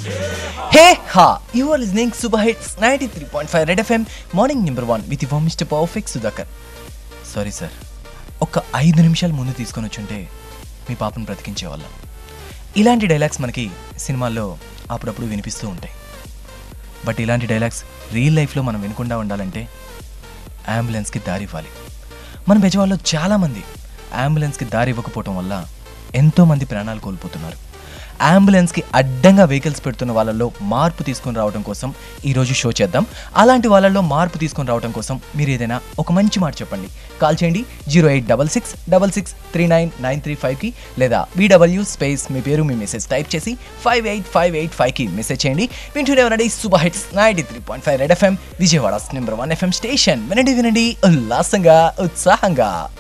hey ha you are listening super hits ninety three point five red FM morning number one with ఇవో mister perfect Sudhakar sorry sir ఒక ఐదు నిమిషాలు ముందు తీసుకొని వచ్చుంటే మీ పాపను బ్రతికించేవాళ్ళం ఇలాంటి డైలాగ్స్ మనకి సినిమాల్లో అప్పుడప్పుడు వినిపిస్తూ ఉంటాయి బట్ ఇలాంటి డైలాగ్స్ రియల్ లైఫ్లో మనం వినకుండా ఉండాలంటే అంబులెన్స్కి దారి ఇవ్వాలి మన బెజవాడలో చాలామంది అంబులెన్స్కి దారి ఇవ్వకపోవటం వల్ల ఎంతోమంది ప్రాణాలు కోల్పోతున్నారు అంబులెన్స్కి అడ్డంగా వెహికల్స్ పెడుతున్న వాళ్ళల్లో మార్పు తీసుకొని రావడం కోసం ఈరోజు షో చేద్దాం అలాంటి వాళ్ళల్లో మార్పు తీసుకొని రావడం కోసం మీరు ఏదైనా ఒక మంచి మాట చెప్పండి కాల్ చేయండి zero eight double six double six three nine nine three ఫైవ్కి లేదా వీడబ్ల్యూ స్పేస్ మీ పేరు మీ మెసేజ్ టైప్ చేసి ఫైవ్ ఎయిట్ ఫైవ్ ఎయిట్ ఫైవ్కి మెసేజ్ చేయండి వింటూనే ఉండండి super hits ninety three point five red FM Vijayawada number one FM station వినండి వినండి ఉల్లాసంగా ఉత్సాహంగా